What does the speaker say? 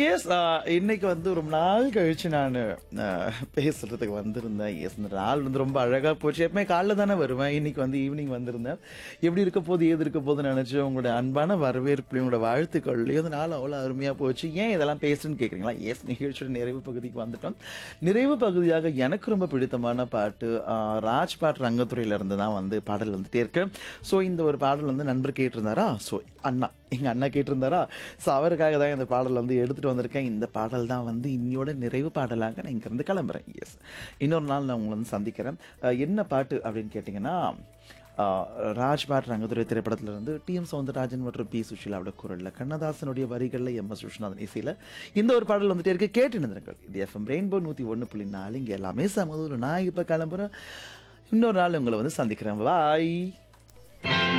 S இன்னைக்கு வந்து ரொம்ப நாள் கழிச்சு நான் பேசுறதுக்கு வந்திருந்தேன் எஸ் இந்த நாள் வந்து ரொம்ப அழகா போச்சு எப்பவுமே காலைல தானே வருவேன் இன்னைக்கு வந்து ஈவினிங் வந்திருந்தேன் எப்படி இருக்க போது ஏது இருக்க போதுன்னு நினைச்சு உங்களோட அன்பான வரவேற்புலையும் உங்களோட வாழ்த்துக்கள்லையும் அந்த நாள் அவ்வளோ அருமையா போச்சு ஏன் இதெல்லாம் பேசுன்னு கேட்குறீங்களா எஸ் நிகழ்ச்சியோட நிறைவு பகுதிக்கு வந்துட்டோம் நிறைவு பகுதியாக எனக்கு ரொம்ப பிடித்தமான பாட்டு ஆஹ், ராஜ்பாட் ரங்கத்துறையில இருந்து தான் வந்து பாடல் வந்துட்டே இருக்கு ஸோ இந்த ஒரு பாடல் வந்து நண்பர் கேட்டிருந்தாரா ஸோ அண்ணா எங்க அண்ணா கேட்டிருந்தாரா ஸோ அவருக்காக தான் இந்த பாடல் வந்து எடுத்துட்டு வந்திருக்கேன் இந்த பாடல் தான் வந்து இன்னையோட நிறைவு பாடலாக நான் இங்கிருந்து கிளம்புறேன் எஸ் இன்னொரு நாள் நான் உங்களை வந்து சந்திக்கிறேன் அஹ், என்ன பாட்டு அப்படின்னு கேட்டிங்கன்னா ஆஹ், ராஜ்பாட் ரங்கத்துறை திரைப்படத்துல இருந்து டி எம் சவுந்தரராஜன் மற்றும் பி சுஷிலாவோட குரல்ல கண்ணதாசனுடைய வரிகளில் எம் எஸ் விஸ்வநாதன் இசையில இந்த ஒரு பாடல் வந்துட்டே இருக்கு கேட்டு நிறுங்கள் இது எஃப்எம் ரெயின்போ நூற்றி ஒன்று புள்ளி நாலு இங்கே எல்லாமே சமதூரம் நான் இப்போ கிளம்புறேன் இன்னொரு நாள் உங்களை வந்து சந்திக்கிறேன் பாய்